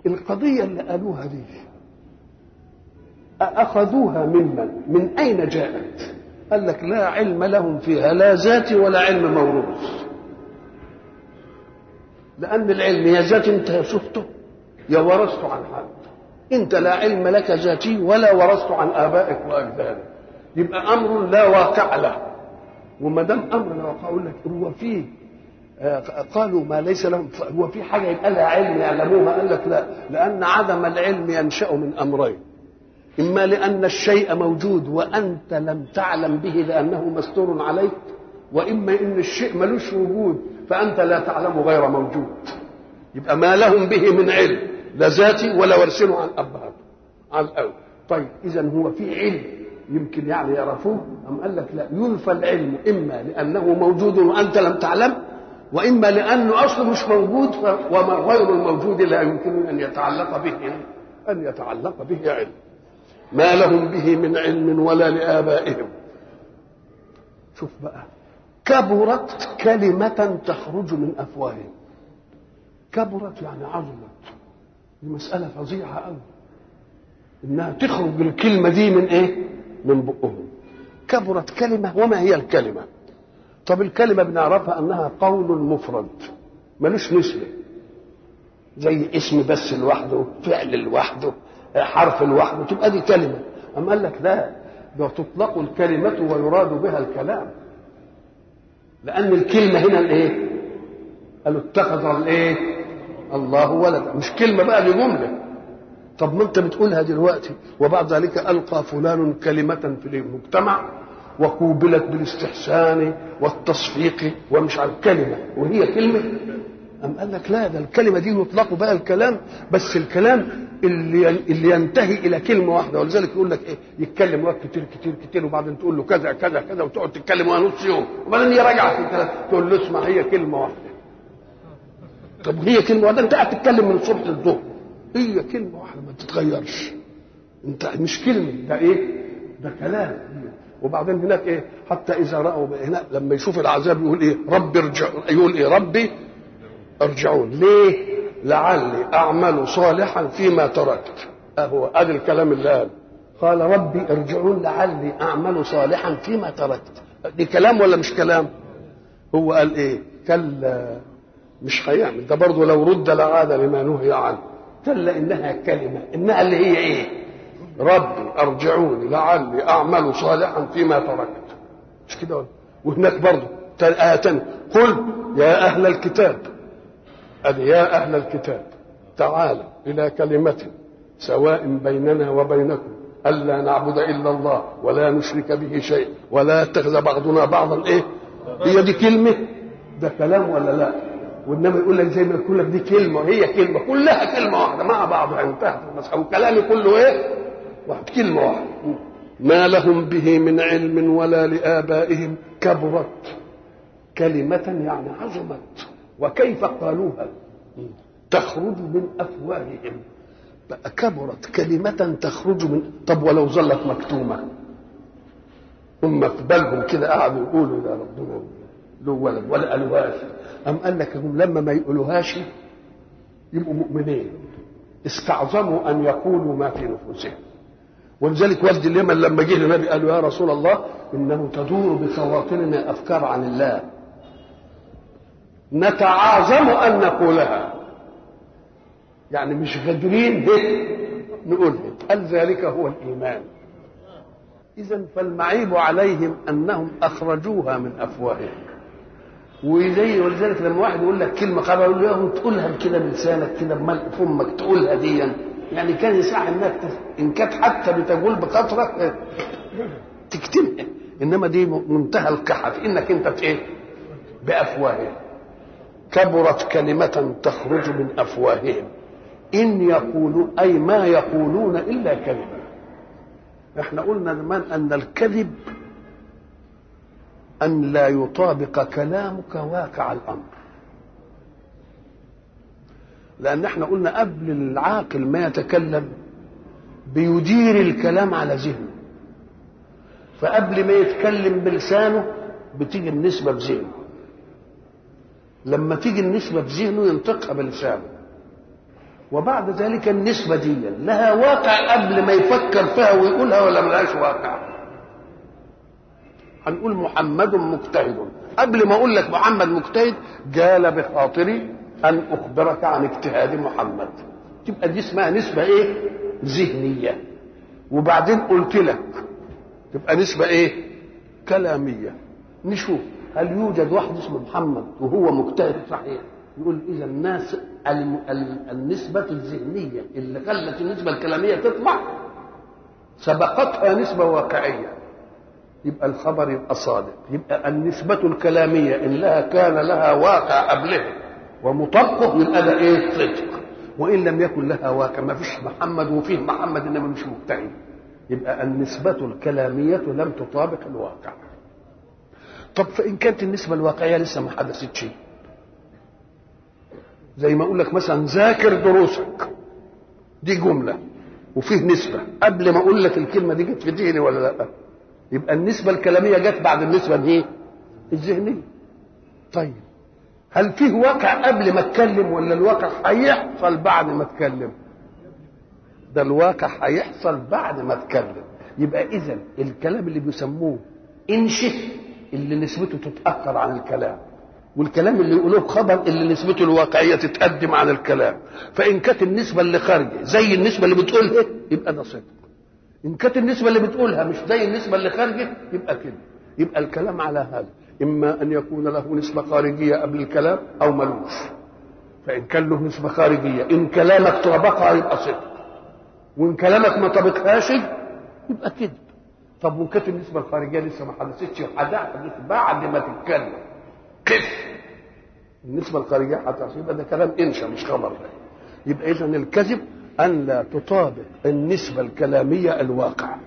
القضية اللي قالوها دي أخذوها ممن من أين جاءت قال لك لا علم لهم فيها لا ذاتي ولا علم موروث لأن العلم يا ذاتي أنت شفته يا ورثته عن حد أنت لا علم لك ذاتي ولا ورثته عن آبائك وأجدادك يبقى أمر لا واقع له وما دام أمر لا واقع أقول لك هو فيه قالوا ما ليس لهم هو في حاجه يبقى لها علم يعلموها قال لك لا لان عدم العلم ينشا من امرين اما لان الشيء موجود وانت لم تعلم به لانه مستور عليك واما ان الشيء ملوش وجود فانت لا تعلم غير موجود يبقى ما لهم به من علم لا ذاتي ولا ورثنه عن ابهاتهم عن الاول طيب اذا هو في علم يمكن يعني يعرفوه أم قال لك لا ينفى العلم إما لأنه موجود وأنت لم تعلم واما لانه اصله مش موجود وما غير الموجود لا يمكن ان يتعلق به ان يتعلق به علم ما لهم به من علم ولا لابائهم شوف بقى كبرت كلمة تخرج من أفواههم كبرت يعني عظمت دي مسألة فظيعة أوي إنها تخرج الكلمة دي من إيه؟ من بقهم كبرت كلمة وما هي الكلمة؟ طب الكلمة بنعرفها أنها قول مفرد ملوش نسبة زي اسم بس لوحده فعل لوحده حرف لوحده تبقى دي كلمة أما قال لك لا ده تطلق الكلمة ويراد بها الكلام لأن الكلمة هنا الإيه؟ قالوا اتخذ الإيه؟ الله ولدا مش كلمة بقى دي جملة طب ما أنت بتقولها دلوقتي وبعد ذلك ألقى فلان كلمة في المجتمع وقوبلت بالاستحسان والتصفيق ومش عارف كلمة وهي كلمة أم قال لك لا ده الكلمة دي يطلق بقى الكلام بس الكلام اللي اللي ينتهي إلى كلمة واحدة ولذلك يقول لك إيه يتكلم وقت كتير كتير كتير وبعدين تقول له كذا كذا كذا وتقعد تتكلم نص يوم وبعدين يراجع في الكلام تقول له اسمع هي كلمة واحدة طب هي كلمة واحدة أنت قاعد تتكلم من الصبح للظهر هي كلمة واحدة ما تتغيرش أنت مش كلمة ده إيه؟ ده كلام وبعدين هناك ايه حتى اذا راوا هنا لما يشوف العذاب يقول ايه ربي ارجع يقول ايه ربي ارجعون ليه لعلي اعمل صالحا فيما تركت اهو ادي الكلام اللي قال قال ربي ارجعون لعلي اعمل صالحا فيما تركت دي كلام ولا مش كلام هو قال ايه كلا مش هيعمل ده برضه لو رد لعاد لما نهي عنه كلا انها كلمه انها اللي هي ايه ربي ارجعوني لعلي اعمل صالحا فيما تركت مش كده ولا وهناك برضه آية تانية قل يا أهل الكتاب قال يا أهل الكتاب تعالوا إلى كلمة سواء بيننا وبينكم ألا نعبد إلا الله ولا نشرك به شيء ولا يتخذ بعضنا بعضا إيه هي دي كلمة ده كلام ولا لا والنبي يقول لك زي ما يقول لك دي كلمة هي كلمة كلها كلمة واحدة مع بعضها انتهت المسألة وكلامي كله إيه واحد كلمة واحدة ما لهم به من علم ولا لآبائهم كبرت كلمة يعني عظمت وكيف قالوها تخرج من أفواههم بقى كبرت كلمة تخرج من طب ولو ظلت مكتومة هم في بالهم كده قعدوا يقولوا يا ربنا له ولد ولا قالوهاش أم قال لك هم لما ما يقولوهاش يبقوا مؤمنين استعظموا أن يقولوا ما في نفوسهم ولذلك والد اليمن لما جه للنبي قال له يا رسول الله انه تدور بخواطرنا افكار عن الله نتعاظم ان نقولها يعني مش قادرين نقولها قال ذلك هو الايمان اذا فالمعيب عليهم انهم اخرجوها من افواههم وزي ولذلك لما واحد يقول لك كلمه قبل يقول له تقولها كده بلسانك كده بملء فمك تقولها ديًا يعني كان يسعى انك ان كانت حتى بتقول بكثره تكتمها انما دي منتهى الكحف انك انت ايه بافواههم كبرت كلمة تخرج من افواههم ان يقولوا اي ما يقولون الا كلمة احنا قلنا زمان ان الكذب ان لا يطابق كلامك واقع الامر لان احنا قلنا قبل العاقل ما يتكلم بيدير الكلام على ذهنه فقبل ما يتكلم بلسانه بتيجي النسبه بذهنه لما تيجي النسبه بذهنه ينطقها بلسانه وبعد ذلك النسبة دي لها واقع قبل ما يفكر فيها ويقولها ولا ملهاش واقع هنقول محمد مجتهد قبل ما اقول لك محمد مجتهد جال بخاطري ان اخبرك عن اجتهاد محمد تبقى دي اسمها نسبة ايه ذهنية وبعدين قلت لك تبقى نسبة ايه كلامية نشوف هل يوجد واحد اسمه محمد وهو مجتهد صحيح يقول اذا الناس النسبة الذهنية اللي خلت النسبة الكلامية تطلع سبقتها نسبة واقعية يبقى الخبر يبقى صادق يبقى النسبة الكلامية إن لها كان لها واقع قبله ومطبق يبقى ده إيه صدق وإن لم يكن لها واقع ما فيش محمد وفيه محمد إنما مش مجتهد يبقى النسبة الكلامية لم تطابق الواقع طب فإن كانت النسبة الواقعية لسه ما حدثتش زي ما أقول لك مثلا ذاكر دروسك دي جملة وفيه نسبة قبل ما أقول لك الكلمة دي جت في ذهني ولا لأ يبقى النسبة الكلامية جت بعد النسبة الايه؟ الذهنية. طيب هل فيه واقع قبل ما اتكلم ولا الواقع هيحصل بعد ما اتكلم؟ ده الواقع هيحصل بعد ما اتكلم. يبقى إذا الكلام اللي بيسموه انشئ اللي نسبته تتأخر عن الكلام. والكلام اللي يقولوه خبر اللي نسبته الواقعية تتقدم عن الكلام. فإن كانت النسبة اللي خارجة زي النسبة اللي بتقولها يبقى ده صدق. ان كانت النسبه اللي بتقولها مش زي النسبه اللي خارجه يبقى كده يبقى الكلام على هذا اما ان يكون له نسبه خارجيه قبل الكلام او ملوش فان كان له نسبه خارجيه ان كلامك طابقها يبقى صدق وان كلامك ما طابقهاش يبقى كذب طب وان كانت النسبه الخارجيه لسه ما حدثتش هتحدث بعد ما تتكلم كيف النسبه الخارجيه هتحدث يبقى ده كلام انشا مش خبر يبقى اذا الكذب أن لا تطابق النسبة الكلامية الواقع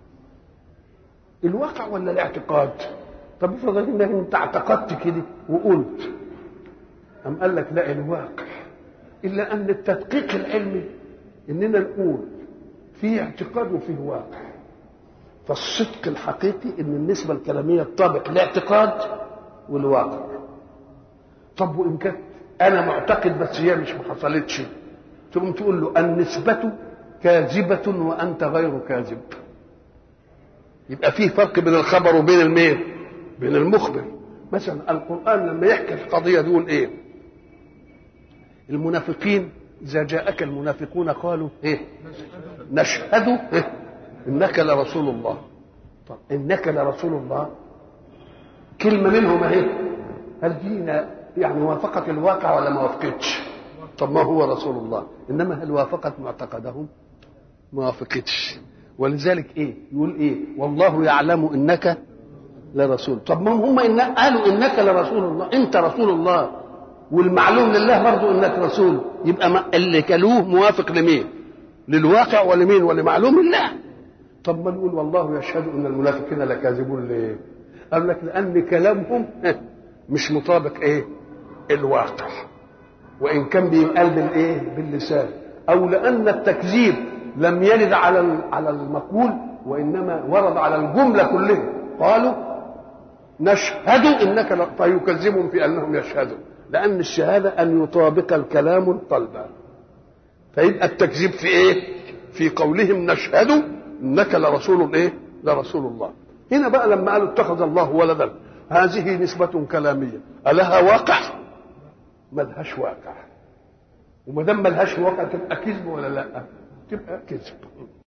الواقع ولا الاعتقاد طب افرض انك انت اعتقدت كده وقلت أم قال لك لا الواقع إلا أن التدقيق العلمي إننا نقول في اعتقاد وفيه واقع فالصدق الحقيقي إن النسبة الكلامية تطابق الاعتقاد والواقع طب وإن كانت أنا معتقد بس هي مش ما حصلتش تقوم تقول له النسبة كاذبة وأنت غير كاذب يبقى فيه فرق بين الخبر وبين المين بين المخبر مثلا القرآن لما يحكي القضية دي يقول إيه المنافقين إذا جاءك المنافقون قالوا إيه نشهد إيه؟ إنك لرسول الله طب إنك لرسول الله كلمة منهم أهي هل دينا يعني وافقت الواقع ولا ما وافقتش طب ما هو رسول الله انما هل وافقت معتقدهم ما وافقتش ولذلك ايه يقول ايه والله يعلم انك لرسول طب ما هم إن قالوا انك لرسول الله انت رسول الله والمعلوم لله برضه انك رسول يبقى ما اللي كلوه موافق لمين للواقع ولمين ولمعلوم الله طب ما نقول والله يشهد ان المنافقين لكاذبون ليه قال لك لان كلامهم مش مطابق ايه الواقع وان كان بيقال بالايه باللسان او لان التكذيب لم يرد على على المقول وانما ورد على الجمله كلها قالوا نشهد انك ل... فيكذبهم في انهم يشهدون لان الشهاده ان يطابق الكلام القلب فيبقى التكذيب في ايه في قولهم نشهد انك لرسول ايه لرسول الله هنا بقى لما قالوا اتخذ الله ولدا هذه نسبة كلامية ألها واقع؟ ملهاش واقع وما دام ملهاش واقع تبقى كذب ولا لا؟ تبقى كذب